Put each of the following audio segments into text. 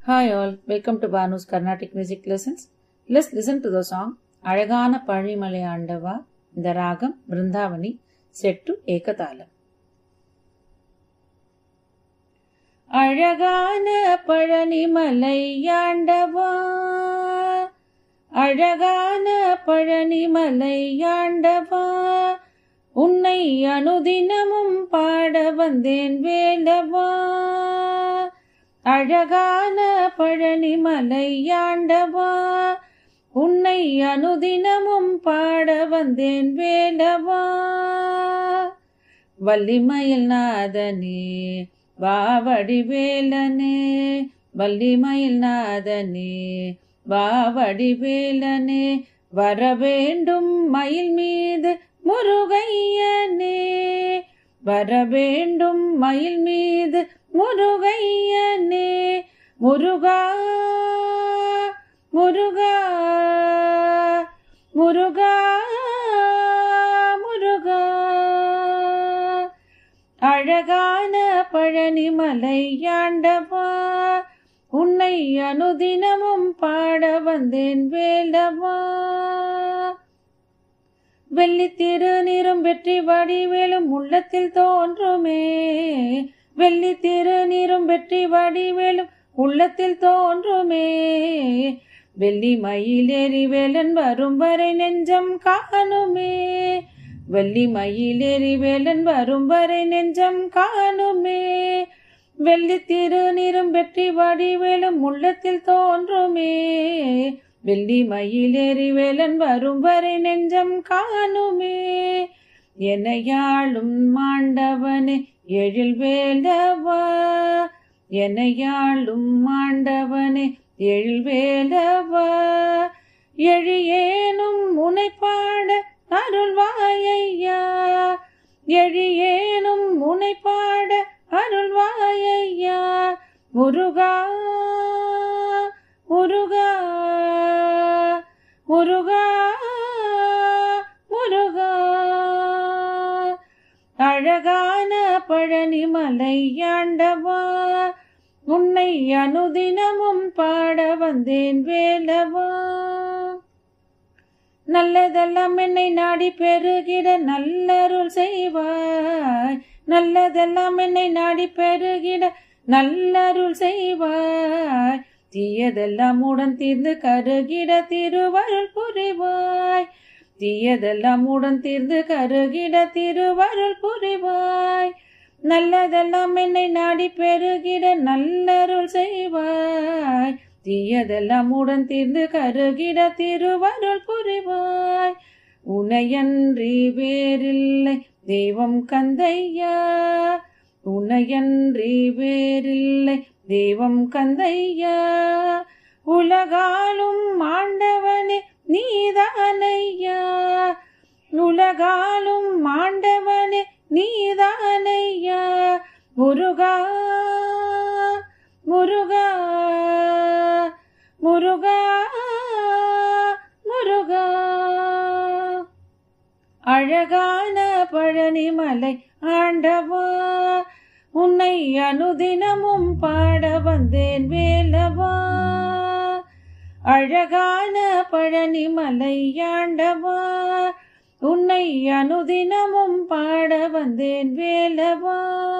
Hi all, welcome to Banu's Carnatic Music Lessons. Let's listen to the song அழகான பழிமலை ஆண்டவா இந்த ராகம் Brindavani set ஏகதாளம் அழகான பழனிமலை ஆண்டவா அழகான பழனிமலை ஆண்டவா உன்னை அனுதினமும் பாட வந்தேன் வேலவா அழகான பழனிமலை ஆண்டவா உன்னை அனுதினமும் பாட வந்தேன் வேலவா வள்ளிமயில் நாதனே வாவடி வேலனே வள்ளிமயில் நாதனே வாவடி வேலனே வர வேண்டும் மயில் மீது முருகையனே வர வேண்டும் மயில் மீது முருகையனே முருகா முருகா முருகா முருகா அழகான பழனிமலை ஆண்டவா உன்னை அனுதினமும் பாட வந்தேன் வேலவா வெள்ளி திருநீரும் வெற்றி வடிவேலும் உள்ளத்தில் தோன்றுமே வெள்ளி திருநீரும் வெற்றி வடிவேலும் உள்ளத்தில் தோன்றுமே வெள்ளி மயிலேறி வேலன் வரும் வரை நெஞ்சம் காணுமே வெள்ளி மயிலேறி வேலன் வரும் வரை நெஞ்சம் காணுமே வெள்ளி திருநீரும் வெற்றி வடிவேலும் உள்ளத்தில் தோன்றுமே வெள்ளி மயிலேறி வேலன் வரும் வரை நெஞ்சம் காணுமே எனையாளும் மாண்டவனே எழில் வேலவா எனையாளும் மாண்டவனே எழில் வேலவா எழியேனும் முனைப்பாட அருள்வாயையா எழியேனும் முனைப்பாட அருள்வாயையா முருகா முருகா முருகா முருகா அழகான பழனிமலை ஆண்டவா உன்னை அனுதினமும் பாட வந்தேன் வேலவா நல்லதெல்லாம் என்னை நாடி பெருகிட நல்லருள் செய்வாய் நல்லதெல்லாம் என்னை நாடி பெருகிட நல்லருள் செய்வாய் தீயதெல்லாம் உடன் தீர்ந்து கருகிட திருவருள் புரிவாய் தீயதெல்லாம் உடன் தீர்ந்து கருகிட திருவருள் புரிவாய் நல்லதெல்லாம் என்னை நாடி பெருகிட நல்லருள் செய்வாய் தீயதெல்லாம் உடன் தீர்ந்து கருகிட திருவருள் புரிவாய் உனையன்றி வேறில்லை தெய்வம் கந்தையா உனையன்றி வேறில்லை தெய்வம் கந்தையா உலகாலும் ஆண்டவனே நீதானையா உலகாலும் ஆண்டவனே நீதானையா முருகா முருகா முருகா முருகா அழகான பழனிமலை ஆண்டவா உன்னை அனுதினமும் பாட வந்தேன் வேலவா அழகான பழனிமலை ஆண்டவா உன்னை அனுதினமும் பாட வந்தேன் வேலவா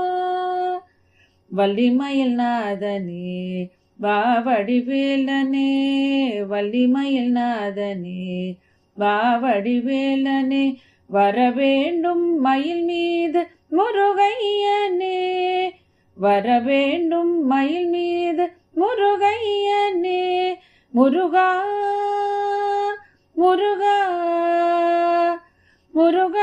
வள்ளிமயில் நாதனே வாவடி வேலனே வள்ளிமயில் நாதனே வாவடி வேலனே வர வேண்டும் மயில் மீது முருகையனே வர வேண்டும் மயில் மீது முருகையனே முருகா முருகா முருகா